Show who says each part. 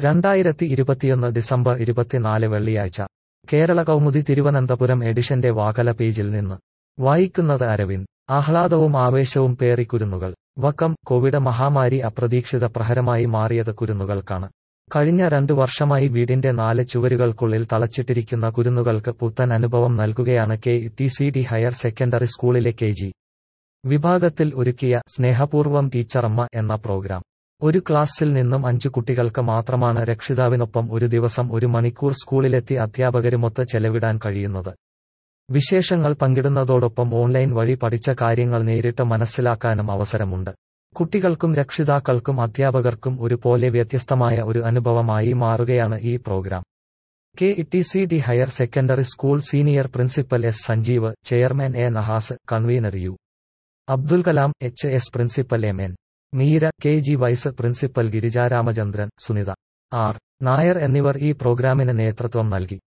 Speaker 1: രണ്ടായിരത്തി ഇരുപത്തിയൊന്ന് ഡിസംബർ ഇരുപത്തിനാല് വെള്ളിയാഴ്ച കേരള കൗമുദി തിരുവനന്തപുരം എഡിഷന്റെ വാകല പേജിൽ നിന്ന് വായിക്കുന്നത് അരവിന്ദ് ആഹ്ലാദവും ആവേശവും പേറി കുരുന്നുകൾ വക്കം കോവിഡ് മഹാമാരി അപ്രതീക്ഷിത പ്രഹരമായി മാറിയത് കുരുന്നുകൾക്കാണ് കഴിഞ്ഞ രണ്ടു വർഷമായി വീടിന്റെ നാല് ചുവരുകൾക്കുള്ളിൽ തളച്ചിട്ടിരിക്കുന്ന കുരുന്നുകൾക്ക് പുത്തൻ അനുഭവം നൽകുകയാണ് K T C D higher secondary സ്കൂളിലെ കെ ജി വിഭാഗത്തിൽ ഒരുക്കിയ സ്നേഹപൂർവ്വം ടീച്ചറമ്മ എന്ന പ്രോഗ്രാം ഒരു ക്ലാസ്സിൽ നിന്നും അഞ്ചു കുട്ടികൾക്ക് മാത്രമാണ് രക്ഷിതാവിനൊപ്പം ഒരു ദിവസം ഒരു മണിക്കൂർ സ്കൂളിലെത്തി അധ്യാപകരുമൊത്ത് ചെലവിടാൻ കഴിയുന്നത് വിശേഷങ്ങൾ പങ്കിടുന്നതോടൊപ്പം ഓൺലൈൻ വഴി പഠിച്ച കാര്യങ്ങൾ നേരിട്ട് മനസ്സിലാക്കാനും അവസരമുണ്ട് കുട്ടികൾക്കും രക്ഷിതാക്കൾക്കും അധ്യാപകർക്കും ഒരുപോലെ വ്യത്യസ്തമായ ഒരു അനുഭവമായി മാറുകയാണ് ഈ programme K T C D higher secondary school senior principal S Sanjeev chairman A Nahas convener U Abdul Kalam H S principal M N Meera K G vice principal Girija Ramachandran Sunitha R Nair എന്നിവർ ഈ പ്രോഗ്രാമിന് നേതൃത്വം നൽകി